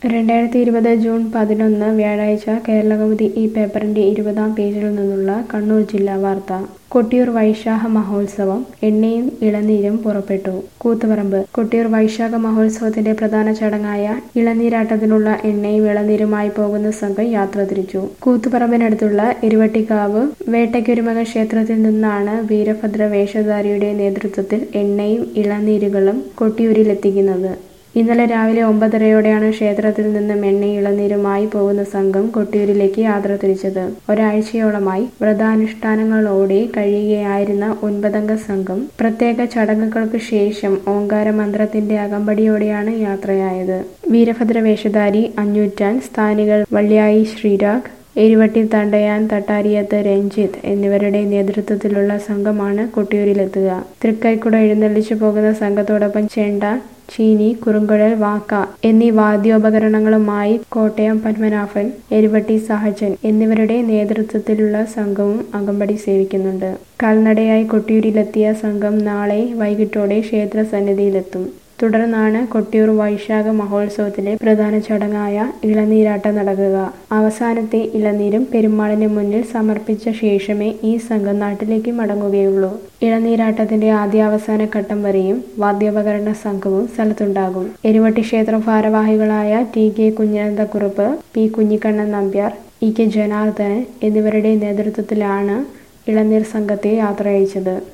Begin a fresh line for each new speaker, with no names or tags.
രണ്ടായിരത്തി ഇരുപത് ജൂൺ പതിനൊന്ന് വ്യാഴാഴ്ച കേരളകൗമുദി ഈ പേപ്പറിന്റെ ഇരുപതാം പേജിൽ നിന്നുള്ള കണ്ണൂർ ജില്ലാ വാർത്ത കൊട്ടിയൂർ വൈശാഖ മഹോത്സവം എണ്ണയും ഇളനീരും പുറപ്പെട്ടു കൂത്തുപറമ്പ് കൊട്ടിയൂർ വൈശാഖ മഹോത്സവത്തിന്റെ പ്രധാന ചടങ്ങായ ഇളനീരാട്ടത്തിനുള്ള എണ്ണയും ഇളനീരുമായി പോകുന്ന സംഘം യാത്ര തിരിച്ചു കൂത്തുപറമ്പിനടുത്തുള്ള ഇരുവട്ടിക്കാവ് വേട്ടയ്ക്കൊരുമക ക്ഷേത്രത്തിൽ നിന്നാണ് വീരഭദ്ര വേഷധാരിയുടെ നേതൃത്വത്തിൽ എണ്ണയും ഇളനീരുകളും കൊട്ടിയൂരിലെത്തിക്കുന്നത് ഇന്നലെ രാവിലെ ഒമ്പതരയോടെയാണ് ക്ഷേത്രത്തിൽ നിന്നും എണ്ണ ഇളനീരുമായി പോകുന്ന സംഘം കൊട്ടിയൂരിലേക്ക് യാത്ര തിരിച്ചത് ഒരാഴ്ചയോളമായി വ്രതാനുഷ്ഠാനങ്ങളോടെ കഴിയുകയായിരുന്ന ഒൻപതംഗ സംഘം പ്രത്യേക ചടങ്ങുകൾക്ക് ശേഷം ഓങ്കാര മന്ത്രത്തിന്റെ അകമ്പടിയോടെയാണ് യാത്രയായത് വീരഭദ്ര വേഷധാരി അഞ്ഞൂറ്റാൻ സ്ഥാനികൾ വള്ളിയായി ശ്രീരാഗ് എരുവട്ടി തണ്ടയാൻ തട്ടാരിയത്ത് രഞ്ജിത്ത് എന്നിവരുടെ നേതൃത്വത്തിലുള്ള സംഘമാണ് കൊട്ടിയൂരിലെത്തുക തൃക്കൈക്കുട എഴുന്നള്ളിച്ചു പോകുന്ന സംഘത്തോടൊപ്പം ചെണ്ട ചീനി കുറുങ്കുഴൽ വാക്ക എന്നീ വാദ്യോപകരണങ്ങളുമായി കോട്ടയം പത്മനാഭൻ എരുവട്ടി സഹജൻ എന്നിവരുടെ നേതൃത്വത്തിലുള്ള സംഘവും അകമ്പടി സേവിക്കുന്നുണ്ട് കാൽനടയായി കൊട്ടിയൂരിലെത്തിയ സംഘം നാളെ വൈകിട്ടോടെ ക്ഷേത്ര സന്നിധിയിലെത്തും തുടർന്നാണ് കൊട്ടിയൂർ വൈശാഖ മഹോത്സവത്തിലെ പ്രധാന ചടങ്ങായ ഇളനീരാട്ടം നടക്കുക അവസാനത്തെ ഇളനീരും പെരുമാളിന് മുന്നിൽ സമർപ്പിച്ച ശേഷമേ ഈ സംഘം നാട്ടിലേക്ക് മടങ്ങുകയുള്ളൂ ഇളനീരാട്ടത്തിന്റെ ആദ്യാവസാന ഘട്ടം വരെയും വാദ്യോപകരണ സംഘവും സ്ഥലത്തുണ്ടാകും എരുവട്ടി ക്ഷേത്ര ഭാരവാഹികളായ T K Kunhananthakurup P Kunhikannan Nambiar E K Janardhanan എന്നിവരുടെ നേതൃത്വത്തിലാണ് ഇളനീർ സംഘത്തെ യാത്രയച്ചത്